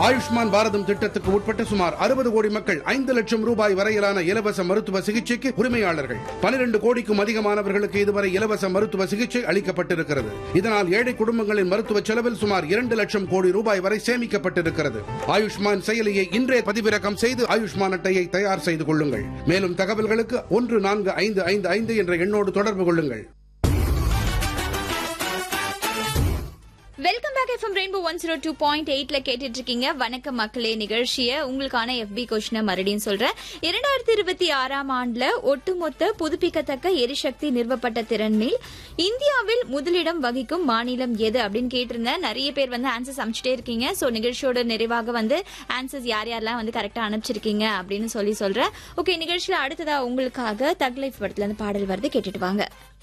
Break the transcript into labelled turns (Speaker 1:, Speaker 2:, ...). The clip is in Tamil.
Speaker 1: ஆயுஷ்மான் பாரதம் திட்டத்துக்கு உட்பட்ட சுமார் அறுபது கோடி மக்கள் ஐந்து லட்சம் ரூபாய் வரையிலான இலவச மருத்துவ சிகிச்சைக்கு உரிமையாளர்கள் பனிரெண்டு கோடிக்கும் அதிகமானவர்களுக்கு இதுவரை இலவச மருத்துவ சிகிச்சை அளிக்கப்பட்டிருக்கிறது இதனால் ஏழை குடும்பங்களின் மருத்துவ செலவில் சுமார் இரண்டு லட்சம் கோடி ரூபாய் வரை சேமிக்கப்பட்டிருக்கிறது ஆயுஷ்மான் செயலியை இன்றே பதிவிறக்கம் செய்து ஆயுஷ்மான் அட்டையை தயார் செய்து கொள்ளுங்கள் மேலும் தகவல்களுக்கு ஒன்று நான்கு ஐந்து ஐந்து ஐந்து என்ற எண்ணோடு தொடர்பு கொள்ளுங்கள்
Speaker 2: welcome back FM rainbow one zero two point எயிட்ல கேட்டுட்டு இருக்கீங்க வணக்கம் மக்களே நிகழ்ச்சியை உங்களுக்கான எஃபி கொஸ்டினை மறுபடியும் சொல்றேன் இரண்டாயிரத்தி இருபத்தி ஆறாம் ஆண்டுல ஒட்டுமொத்த புதுப்பிக்கத்தக்க எரிசக்தி நிறுவப்பட்ட திறனில் இந்தியாவில் முதலிடம் வகிக்கும் மாநிலம் எது அப்படின்னு கேட்டிருந்தேன் நிறைய பேர் வந்து ஆன்சர்ஸ் அமைச்சிட்டே இருக்கீங்க சோ நிகழ்ச்சியோட நிறைவாக வந்து ஆன்சர்ஸ் யார் யாரெல்லாம் வந்து கரெக்டா அனுப்பிச்சிருக்கீங்க அப்படின்னு சொல்லி சொல்றேன் ஓகே நிகழ்ச்சியில அடுத்ததா உங்களுக்காக தக் லைஃப் படத்துல இருந்து பாடல் வருது கேட்டுட்டு வாங்க